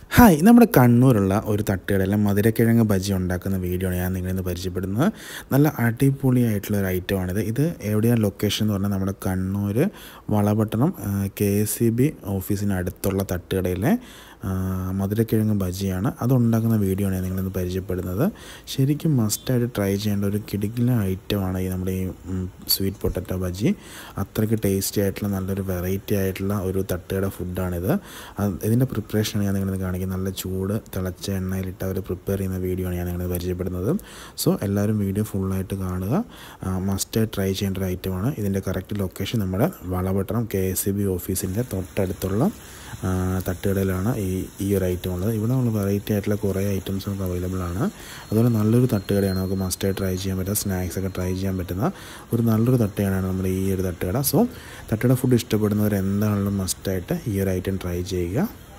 hi നമ്മുടെ കണ്ണൂരുള്ള ഒരു തട്ടുകടയിലെ മധുരക്കിഴങ്ങ് ബജി ഉണ്ടാക്കുന്ന വീഡിയോ ആണ് ഞാൻ നിങ്ങളിന്ന് പരിചയപ്പെടുന്നത് നല്ല അടിപൊളിയായിട്ടുള്ള ഒരു ഐറ്റമാണിത് ഇത് എവിടെയാണ് ലൊക്കേഷൻ എന്ന് പറഞ്ഞാൽ നമ്മുടെ Kannur Valapattanam K S C B ഓഫീസിന് അടുത്തുള്ള തട്ടുകടയിലെ ആ, മധുരക്കിഴങ്ങ് ബജിയാണ് അതുണ്ടാക്കുന്ന വീഡിയോ ആണ് ഞാൻ നിങ്ങളിന്ന് പരിചയപ്പെടുന്നത് ശരിക്കും മസ്റ്റായിട്ട് ട്രൈ ചെയ്യേണ്ട ഒരു കിടിക്കില ഐറ്റമാണ് ഈ നമ്മുടെ ഈ സ്വീറ്റ് പൊട്ടറ്റോ ബജി അത്രയ്ക്ക് ടേസ്റ്റി ആയിട്ടുള്ള നല്ലൊരു വെറൈറ്റി ആയിട്ടുള്ള ഒരു തട്ടുകട ഫുഡാണിത് അത് ഇതിൻ്റെ പ്രിപ്പറേഷനാണ് ഞാൻ നിങ്ങളിന്ന് കാണിക്കുന്നത് നല്ല ചൂട് തിളച്ച എണ്ണയിലിട്ട് അവർ പ്രിപ്പയർ ചെയ്യുന്ന വീഡിയോ ആണ് ഞാൻ നിങ്ങളിന്ന് പരിചയപ്പെടുന്നത് സോ എല്ലാവരും വീഡിയോ ഫുള്ളായിട്ട് കാണുക മസ്റ്റായിട്ട് ട്രൈ ചെയ്യേണ്ട ഒരു ഐറ്റമാണ് ഇതിൻ്റെ കറക്റ്റ് ലൊക്കേഷൻ നമ്മുടെ Valapattanam K S C B ഓഫീസിൻ്റെ തൊട്ടടുത്തുള്ള ആ, തട്ടുകടയിലാണ് ഈ ഈ ഒരു ഐറ്റം ഉള്ളത് ഇവിടെ നമ്മൾ വെറൈറ്റി ആയിട്ടുള്ള കുറേ ഐറ്റംസ് നമുക്ക് അവൈലബിൾ ആണ് അതുപോലെ നല്ലൊരു തട്ടുകടയാണ് നമുക്ക് മസ്റ്റായി ട്രൈ ചെയ്യാൻ പറ്റുക സ്നാക്സ് ഒക്കെ ട്രൈ ചെയ്യാൻ പറ്റുന്ന ഒരു നല്ലൊരു തട്ടുകടയാണ് നമ്മുടെ ഈ ഒരു തട്ടുകട സോ തട്ടുകട ഫുഡ് ഇഷ്ടപ്പെടുന്നവർ എന്താണെങ്കിലും മസ്റ്റായിട്ട് ഈ ഒരു ഐറ്റം ട്രൈ ചെയ്യുക